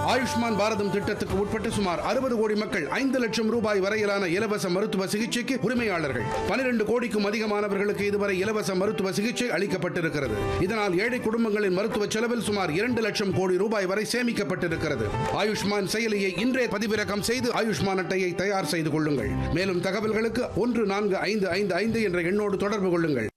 ஆயுஷ்மான் பாரதம் திட்டத்துக்கு உட்பட்ட சுமார் அறுபது கோடி மக்கள் ஐந்து லட்சம் ரூபாய் வரையிலான இலவச மருத்துவ சிகிச்சைக்கு உரிமையாளர்கள் பனிரெண்டு கோடிக்கும் அதிகமானவர்களுக்கு இதுவரை இலவச மருத்துவ சிகிச்சை அளிக்கப்பட்டிருக்கிறது இதனால் ஏழை குடும்பங்களின் மருத்துவ செலவில் சுமார் இரண்டு லட்சம் கோடி ரூபாய் வரை சேமிக்கப்பட்டிருக்கிறது ஆயுஷ்மான் செயலியை இன்றே பதிவிறக்கம் செய்து ஆயுஷ்மான் அட்டையை தயார் செய்து கொள்ளுங்கள் மேலும் தகவல்களுக்கு ஒன்று நான்கு ஐந்து ஐந்து ஐந்து என்ற எண்ணோடு தொடர்பு கொள்ளுங்கள்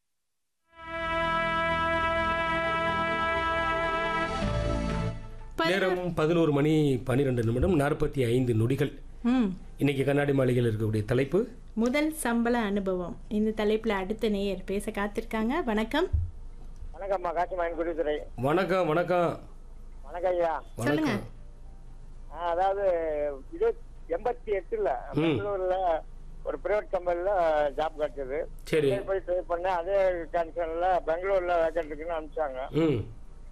நேரம் பதினோரு மணி பன்னிரெண்டு நிமிடம் நாற்பத்தி ஐந்து நொடிகள் ம் இன்னைக்கு கண்ணாடி மாளிகையில் இருக்கக்கூடிய தலைப்பு முதல் சம்பள அனுபவம் இந்த தலைப்புல அடுத்த நேயர் பேச காத்திருக்காங்க வணக்கம் வணக்கம்மா காசிமாயன் குடித்துறை வணக்கம் வணக்கம் வணக்கம் ஐயா சொல்லுங்க வணக்கம் ஆ, அதாவது இது எண்பத்தி எட்டுல பெங்களூர்ல ஒரு பிரைவேட் கம்பெனில ஜாப் கிடைச்சது சரி போய் ட்ரை பண்ணேன் அதே கண்டிஷன்ல பெங்களூர்ல வேக்கன்ட் இருக்குன்னு அனுப்பிச்சாங்க ம்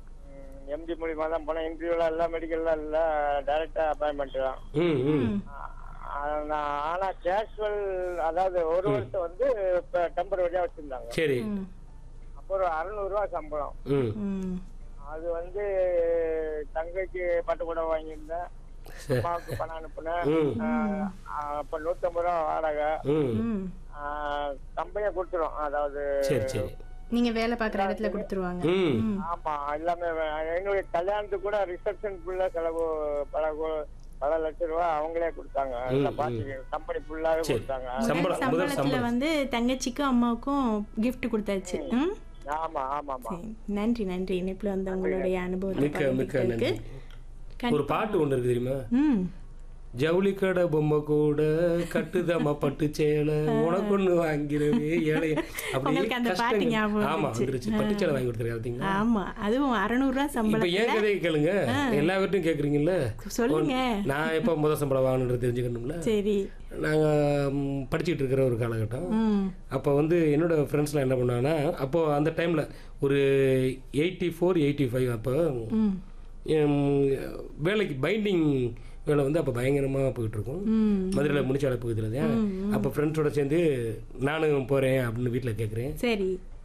எம்டி மூலியமா தான் போனேன் இன்டர்வியூல இல்ல மெடிக்கல்ல இல்ல டைரக்டா அப்பாயின்மெண்ட் தான் ம் ம் ஆ, நான் ஆனா கேஷுவல் அதாவது ஒரு வருஷம் வந்து டெம்பரவரியா வச்சிருந்தாங்க சரி ம், அப்போ ஒரு அறுநூறு ரூபா சம்பளம் ம் ம், அது வந்து தங்கைக்கு பட்டு கூட வாங்கியிருந்தேன் சரி. அம்மாவுக்கு பணம் அனுப்புனேன் ம் ஆஹ் அப்ப நூத்தம்பது ரூபா வாடகை ம் ம். கம்பெனியை கொடுத்துரும் அதாவது சரி சரி நீங்க வேலை பார்க்குற இடத்துல கொடுத்துருவாங்க ம் ஆமா எல்லாமே வே- என்னுடைய கல்யாணத்துக்கு கூட ரிசப்ஷன் ஃபுல்லா செலவு பல கோ- பல லட்சம் ரூபாய் அவங்களே கொடுத்தாங்க எல்லாம் பாத்து கம்பெனி ஃபுல்லாவே சரி. கொடுத்தாங்க சம்பளம் முதல் சம்பளத்துல சம்பளம் வந்து தங்கச்சிக்கும் அம்மாவுக்கும் gift கொடுத்தாச்சு ம் ஆமா ஆமா ஆமா சரி. நன்றி நன்றி இணைப்புல வந்து உங்களுடைய அனுபவத்தை மிக்க மிக்க பகிர்ந்துக்கிட்டதுக்கு. நன்றி ஒரு பாட்டு ஒன்று இருக்கு தெரியுமா ம் ஜவுளி கடை பொம்மை கூட கட்டுதம்மா பட்டு சேலை உனக்கு ஒண்ணு வாங்கிறவே ஏழை அப்படி உங்களுக்கு அந்த பாட்டு கஷ்டங்கள். ஞாபகம் ஆமா வந்துச்சு. வந்துருச்சு பட்டு சேலை வாங்கி கொடுத்துருக்கேன் பார்த்தீங்களா ஆமா அதுவும் அறநூறுவா இப்ப சம்பளம் ஏன் கதையை கேளுங்க எல்லாவற்றையும் கேக்குறீங்கல்ல சொல்லுங்க நான் எப்ப முதல் சம்பளம் வாங்கணுன்றது தெரிஞ்சுக்கணும்ல சரி நாங்க ம், படிச்சுட்டு இருக்கிற ஒரு காலகட்டம் ம் அப்போ வந்து என்னோட ஃப்ரெண்ட்ஸ்லாம் என்ன பண்ணாங்கன்னா அப்போ அந்த டைம்ல ஒரு எயிட்டி ஃபோர் எயிட்டி ஃபைவ் அப்போ ம் எம், வேலைக்கு பைண்டிங் வேலை வந்து அப்போ பயங்கரமாக போயிட்டு இருக்கும் ம் மதுரையில் முடிச்சாலை பகுதியில் தான் அப்போ ஃப்ரெண்ட்ஸோட சேர்ந்து நானும் போகிறேன் அப்படின்னு வீட்டில் கேட்குறேன் சரி